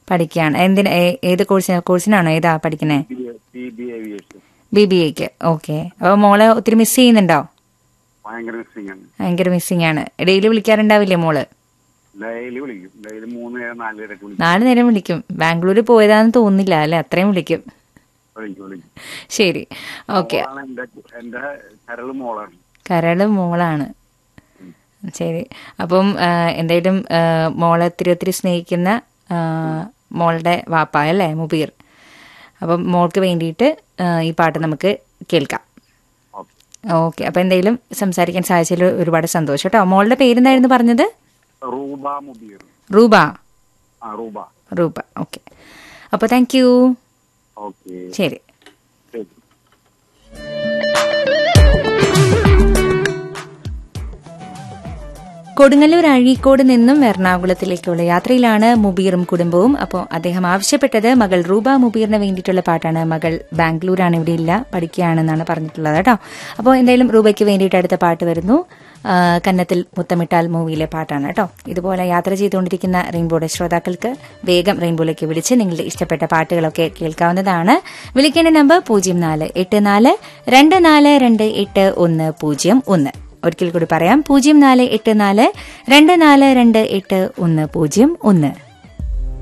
പഠിക്കുകയാണ് എന്തിന് ഏ- ഏത് കോഴ്സിന് കോഴ്സിനാണോ ഏതാ പഠിക്കുന്നത് B B aviation B B എക്ക് ഓക്കെ അപ്പോൾ മോളെ ഒത്തിരി മിസ് ചെയ്യുന്നുണ്ടോ ഭയങ്കര മിസ്സിംഗ് ആണ് ഭയങ്കര മിസ്സിംഗ് ആണ് ഡെയിലി വിളിക്കാറുണ്ടാവില്ലേ മോള് ഡെയിലി വിളിക്കും ഡെയിലി മൂന്ന് നേരം നാല് നേരമൊക്കെ വിളിക്കും നാല് നേരം വിളിക്കും ബാംഗ്ലൂർ പോയതാന്ന് തോന്നുന്നില്ല അല്ലെ അത്രയും വിളിക്കും വിളിക്കും വിളിക്കും ശരി ഓക്കെ മോളാണ് എന്റെ എന്റെ കരള് മോളാണ് കരള് മോളാണ് ശരി അപ്പം ആ, എന്തായാലും ആ, മോളെ ഒത്തിരി ഒത്തിരി സ്നേഹിക്കുന്ന ആ, മോളുടെ വാപ്പ അല്ലേ മുബീർ അപ്പം മോൾക്ക് വേണ്ടിയിട്ട് ആ, ഈ പാട്ട് നമുക്ക് കേൾക്കാം ഓക്കെ ഓക്കെ അപ്പം എന്തായാലും സംസാരിക്കാൻ സാധിച്ചതിൽ ഒരുപാട് സന്തോഷം കേട്ടോ മോളുടെ പേരെന്തായിരുന്നു പറഞ്ഞത് റൂബ മുബീർ റൂബ ആ റൂബ റൂബ ഓക്കെ അപ്പോൾ താങ്ക് യു ഓക്കെ ശരി ശരി കൊടുങ്ങല്ലൂർ അഴീക്കോട് നിന്നും എറണാകുളത്തിലേക്കുള്ള യാത്രയിലാണ് മുബീറും കുടുംബവും അപ്പോൾ അദ്ദേഹം ആവശ്യപ്പെട്ടത് മകൾ റൂബ മുബീറിന് വേണ്ടിയിട്ടുള്ള പാട്ടാണ് മകൾ ബാംഗ്ലൂരാണ് ഇവിടെ ഇല്ല പഠിക്കുകയാണെന്നാണ് പറഞ്ഞിട്ടുള്ളത് കേട്ടോ അപ്പോൾ എന്തായാലും റൂബയ്ക്ക് വേണ്ടിയിട്ട് അടുത്ത പാട്ട് വരുന്നു ആ, കന്നത്തിൽ മുത്തമിട്ടാൽ മൂവിയിലെ പാട്ടാണ് കേട്ടോ ഇതുപോലെ യാത്ര ചെയ്തുകൊണ്ടിരിക്കുന്ന റെയിൻബോയുടെ ശ്രോതാക്കൾക്ക് വേഗം റെയിൻബോയിലേക്ക് വിളിച്ച് നിങ്ങളുടെ ഇഷ്ടപ്പെട്ട പാട്ടുകളൊക്കെ കേൾക്കാവുന്നതാണ് വിളിക്കേണ്ട നമ്പർ പൂജ്യം നാല് എട്ട് നാല് രണ്ട് നാല് രണ്ട് എട്ട് ഒന്ന് പൂജ്യം ഒന്ന് ഒരിക്കൽ കൂടി പറയാം പൂജ്യം നാല് എട്ട് നാല് രണ്ട് നാല് രണ്ട് എട്ട് ഒന്ന് പൂജ്യം ഒന്ന്